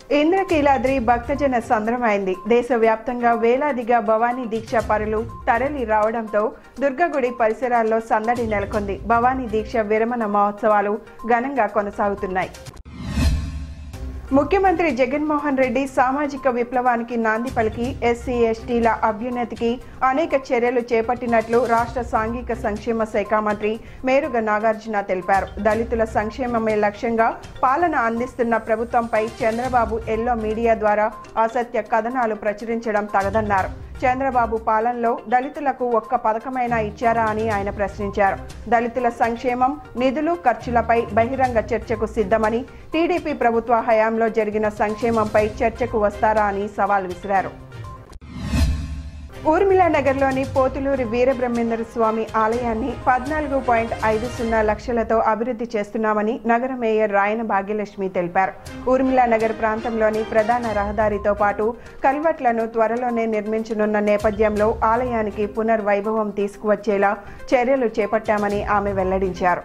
ఇంద్రకీలాద్రి భక్తజన సంద్రమైంది దేశవ్యాప్తంగా వేలాదిగా భవానీ దీక్ష పరులు తరలి రావడంతో దుర్గగుడి పరిసరాల్లో సందడి నెలకొంది భవానీ దీక్ష విరమణ మహోత్సవాలు ఘనంగా కొనసాగుతున్నాయి ముఖ్యమంత్రి జగన్మోహన్ రెడ్డి సామాజిక విప్లవానికి నాంది పలికి ఎస్సీ ఎస్టీల అభ్యున్నతికి అనేక చర్యలు చేపట్టినట్లు రాష్ట్ర సాంఘిక సంక్షేమ శాఖ మంత్రి మేరుగ నాగార్జున తెలిపారు దళితుల సంక్షేమమే లక్ష్యంగా పాలన అందిస్తున్న ప్రభుత్వంపై చంద్రబాబు ఎల్లో మీడియా ద్వారా అసత్య కథనాలు ప్రచురించడం తగదన్నారు చంద్రబాబు పాలనలో దళితులకు ఒక్క పథకమైనా ఇచ్చారా అని ఆయన ప్రశ్నించారు దళితుల సంక్షేమం నిధులు ఖర్చులపై బహిరంగ చర్చకు సిద్ధమని టీడీపీ ప్రభుత్వ హయాంలో జరిగిన సంక్షేమంపై చర్చకు వస్తారా అని సవాల్ విసిరారు ఊర్మిళా నగర్లోని పోతులూరి వీరబ్రహ్మేంద్ర స్వామి ఆలయాన్ని పద్నాలుగు పాయింట్ ఐదు సున్నా లక్షలతో అభివృద్ధి చేస్తున్నామని నగర మేయర్ రాయన భాగ్యలక్ష్మి తెలిపారు ఊర్మిళా నగర్ ప్రాంతంలోని ప్రధాన రహదారితో పాటు కల్వట్లను త్వరలోనే నిర్మించనున్న నేపథ్యంలో ఆలయానికి పునర్వైభవం తీసుకువచ్చేలా చర్యలు చేపట్టామని ఆమె వెల్లడించారు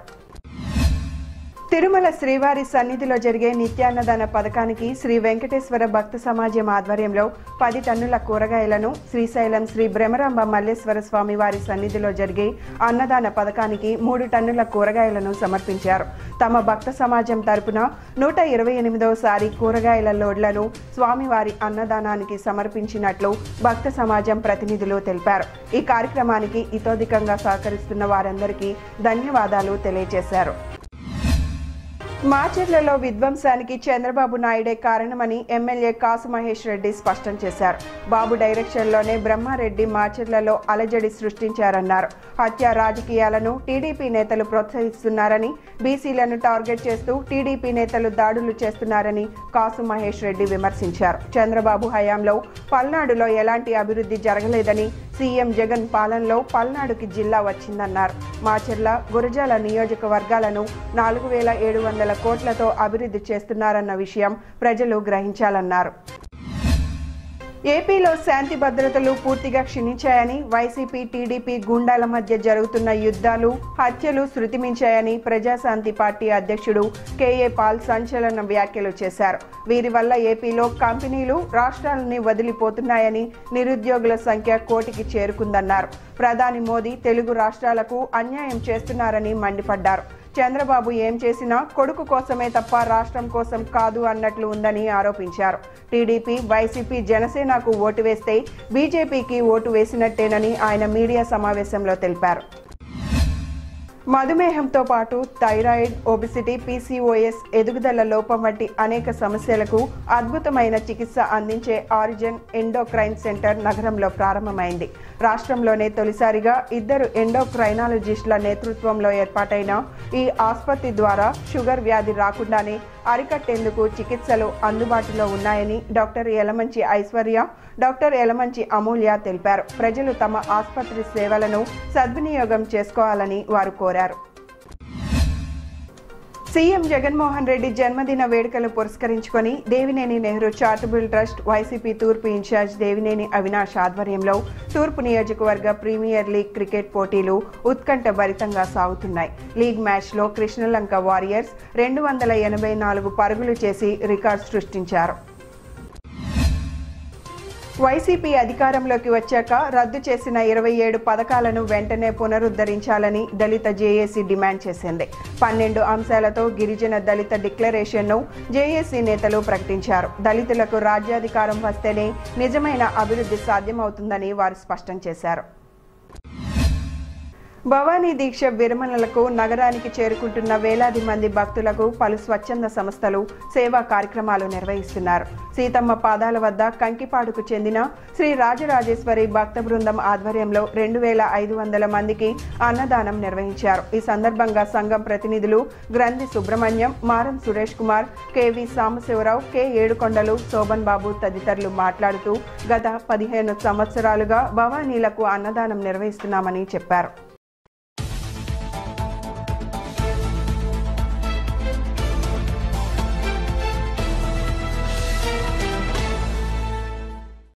తిరుమల శ్రీవారి సన్నిధిలో జరిగే నిత్యాన్నదాన పథకానికి శ్రీ వెంకటేశ్వర భక్త సమాజం ఆధ్వర్యంలో పది టన్నుల కూరగాయలను శ్రీశైలం శ్రీ భ్రమరాంబ మల్లేశ్వర స్వామి వారి సన్నిధిలో జరిగే అన్నదాన పథకానికి మూడు టన్నుల కూరగాయలను సమర్పించారు తమ భక్త సమాజం తరపున నూట ఇరవై ఎనిమిదవసారి కూరగాయల లోడ్లను స్వామివారి అన్నదానానికి సమర్పించినట్లు భక్త సమాజం ప్రతినిధులు తెలిపారు ఈ కార్యక్రమానికి ఇతోధికంగా సహకరిస్తున్న వారందరికీ ధన్యవాదాలు తెలియజేశారు మాచర్లలో విధ్వంసానికి చంద్రబాబు నాయుడే కారణమని ఎమ్మెల్యే కాసు మహేష్ రెడ్డి స్పష్టం చేశారు బాబు డైరెక్షన్లోనే బ్రహ్మారెడ్డి మాచర్లలో అలజడి సృష్టించారన్నారు హత్య రాజకీయాలను టీడీపీ నేతలు ప్రోత్సహిస్తున్నారని బీసీలను టార్గెట్ చేస్తూ టీడీపీ నేతలు దాడులు చేస్తున్నారని కాసు మహేష్ రెడ్డి విమర్శించారు చంద్రబాబు హయాంలో పల్నాడులో ఎలాంటి అభివృద్ధి జరగలేదని సీఎం జగన్ పాలనలో పల్నాడుకి జిల్లా వచ్చిందన్నారు మాచర్ల గురజాల నియోజకవర్గాలను నాలుగు వేల ఏడు వందల కోట్లతో అభివృద్ధి చేస్తున్నారన్న విషయం ప్రజలు గ్రహించాలన్నారు ఏపీలో శాంతి భద్రతలు పూర్తిగా క్షీణించాయని వైసీపీ టీడీపీ గుండాల మధ్య జరుగుతున్న యుద్ధాలు హత్యలు శృతిమించాయని ప్రజాశాంతి పార్టీ అధ్యక్షుడు కేఏ పాల్ సంచలన వ్యాఖ్యలు చేశారు వీరి వల్ల ఏపీలో కంపెనీలు రాష్ట్రాలని వదిలిపోతున్నాయని నిరుద్యోగుల సంఖ్య కోటికి చేరుకుందన్నారు ప్రధాని మోదీ తెలుగు రాష్ట్రాలకు అన్యాయం చేస్తున్నారని మండిపడ్డారు చంద్రబాబు ఏం చేసినా కొడుకు కోసమే తప్ప రాష్ట్రం కోసం కాదు అన్నట్లు ఉందని ఆరోపించారు టీడీపీ వైసీపీ జనసేనకు ఓటు వేస్తే బీజేపీకి ఓటు వేసినట్టేనని ఆయన మీడియా సమావేశంలో తెలిపారు మధుమేహంతో పాటు థైరాయిడ్ ఒబిసిటీ పీసీఓఎస్ ఎదుగుదల లోపం వంటి అనేక సమస్యలకు అద్భుతమైన చికిత్స అందించే ఆరిజిన్ ఎండోక్రైన్ సెంటర్ నగరంలో ప్రారంభమైంది రాష్ట్రంలోనే తొలిసారిగా ఇద్దరు ఎండోక్రైనాలజిస్టుల నేతృత్వంలో ఏర్పాటైన ఈ ఆసుపత్రి ద్వారా షుగర్ వ్యాధి రాకుండానే అరికట్టేందుకు చికిత్సలు అందుబాటులో ఉన్నాయని డాక్టర్ యలమంచి ఐశ్వర్య డాక్టర్ యలమంచి అమూల్య తెలిపారు ప్రజలు తమ ఆసుపత్రి సేవలను సద్వినియోగం చేసుకోవాలని వారు కోరారు సీఎం జగన్మోహన్ రెడ్డి జన్మదిన వేడుకలు పురస్కరించుకొని Devineni Nehru charitable trust YCP తూర్పు ఇన్ఛార్జ్ దేవినేని అవినాష్ ఆధ్వర్యంలో తూర్పు నియోజకవర్గ ప్రీమియర్ లీగ్ క్రికెట్ పోటీలు ఉత్కంఠ భరితంగా సాగుతున్నాయి లీగ్ మ్యాచ్లో కృష్ణలంక వారియర్స్ రెండు వందల ఎనభై నాలుగు పరుగులు చేసి రికార్డు సృష్టించారు వైసీపీ అధికారంలోకి వచ్చాక రద్దు చేసిన ఇరవై ఏడు పథకాలను వెంటనే పునరుద్ధరించాలని దళిత జేఏసీ డిమాండ్ చేసింది పన్నెండు అంశాలతో గిరిజన దళిత డిక్లరేషన్ను జేఏసీ నేతలు ప్రకటించారు దళితులకు రాజ్యాధికారం వస్తేనే నిజమైన అభివృద్ధి సాధ్యమవుతుందని వారు స్పష్టం చేశారు భవానీ దీక్ష విరమణలకు నగరానికి చేరుకుంటున్న వేలాది మంది భక్తులకు పలు స్వచ్ఛంద సంస్థలు సేవా కార్యక్రమాలు నిర్వహిస్తున్నారు సీతమ్మ పాదాల వద్ద కంకిపాడుకు చెందిన శ్రీ రాజరాజేశ్వరి భక్త బృందం ఆధ్వర్యంలో రెండు వేల ఐదు వందల మందికి అన్నదానం నిర్వహించారు ఈ సందర్భంగా సంఘం ప్రతినిధులు గ్రంథి సుబ్రహ్మణ్యం మారం సురేష్ కుమార్ కెవి సాంబశివరావు కె ఏడుకొండలు శోభన్ బాబు తదితరులు మాట్లాడుతూ గత పదిహేను సంవత్సరాలుగా భవానీలకు అన్నదానం నిర్వహిస్తున్నామని చెప్పారు